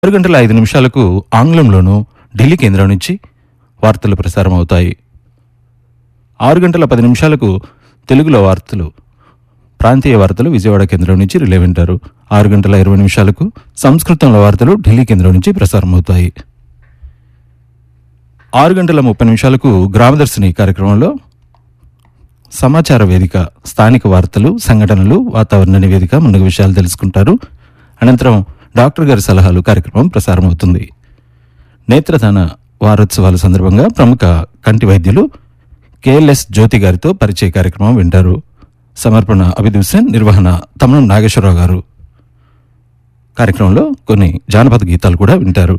ఆరు గంటల ఐదు నిమిషాలకు ఆంగ్లంలోనూ ఢిల్లీ కేంద్రం నుంచి వార్తలు ప్రసారం అవుతాయి ఆరు గంటల పది నిమిషాలకు తెలుగులో వార్తలు ప్రాంతీయ వార్తలు విజయవాడ కేంద్రం నుంచి రిలే వింటారు ఆరు గంటల ఇరవై నిమిషాలకు సంస్కృతంలో వార్తలు ఢిల్లీ కేంద్రం నుంచి ప్రసారం అవుతాయి ఆరు గంటల ముప్పై నిమిషాలకు గ్రామదర్శిని కార్యక్రమంలో సమాచార వేదిక స్థానిక వార్తలు సంఘటనలు వాతావరణ నివేదిక ముందుకు విషయాలు తెలుసుకుంటారు అనంతరం డాక్టర్ గారి సలహాలు కార్యక్రమం ప్రసారం అవుతుంది నేత్రదాన వారోత్సవాల సందర్భంగా ప్రముఖ కంటి వైద్యులు కేఎల్ఎస్ జ్యోతి గారితో పరిచయ కార్యక్రమం వింటారు సమర్పణ అభిద్ హుసేన్ నిర్వహణ తమనం నాగేశ్వరరావు గారు కార్యక్రమంలో కొన్ని జానపద గీతాలు కూడా వింటారు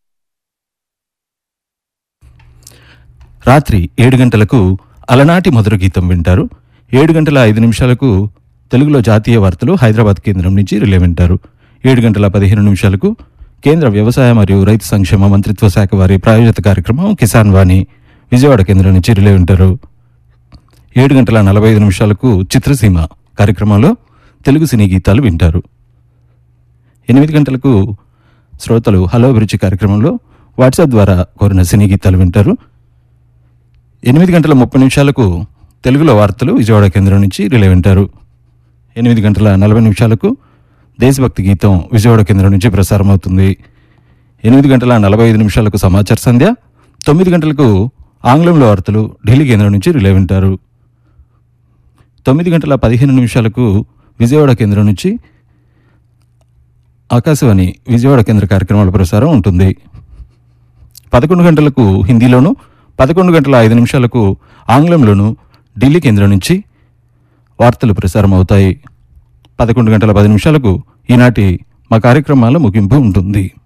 రాత్రి ఏడు గంటలకు అలనాటి మధుర గీతం వింటారు ఏడు గంటల ఐదు నిమిషాలకు తెలుగులో జాతీయ వార్తలు హైదరాబాద్ కేంద్రం నుంచి రిలే వింటారు ఏడు గంటల పదిహేను నిమిషాలకు కేంద్ర వ్యవసాయ మరియు రైతు సంక్షేమ మంత్రిత్వ శాఖ వారి ప్రాయోజిత కార్యక్రమం కిసాన్ వాణి విజయవాడ కేంద్రం నుంచి రిలే వింటారు ఏడు గంటల నలభై ఐదు నిమిషాలకు చిత్రసీమ కార్యక్రమంలో తెలుగు సినీ గీతాలు వింటారు ఎనిమిది గంటలకు శ్రోతలు హలో అభిరుచి కార్యక్రమంలో వాట్సాప్ ద్వారా కోరిన సినీ గీతాలు వింటారు ఎనిమిది గంటల ముప్పై నిమిషాలకు తెలుగులో వార్తలు విజయవాడ కేంద్రం నుంచి రిలే వింటారు ఎనిమిది గంటల నలభై నిమిషాలకు దేశభక్తి గీతం విజయవాడ కేంద్రం నుంచి ప్రసారం అవుతుంది ఎనిమిది గంటల నలభై ఐదు నిమిషాలకు సమాచార సంధ్య తొమ్మిది గంటలకు ఆంగ్లంలో వార్తలు ఢిల్లీ కేంద్రం నుంచి రిలే వింటారు తొమ్మిది గంటల పదిహేను నిమిషాలకు విజయవాడ కేంద్రం నుంచి ఆకాశవాణి విజయవాడ కేంద్ర కార్యక్రమాల ప్రసారం ఉంటుంది పదకొండు గంటలకు హిందీలోను పదకొండు గంటల ఐదు నిమిషాలకు ఆంగ్లంలోను ఢిల్లీ కేంద్రం నుంచి వార్తలు ప్రసారం అవుతాయి పదకొండు గంటల పది నిమిషాలకు ఈనాటి మా కార్యక్రమాల ముగింపు ఉంటుంది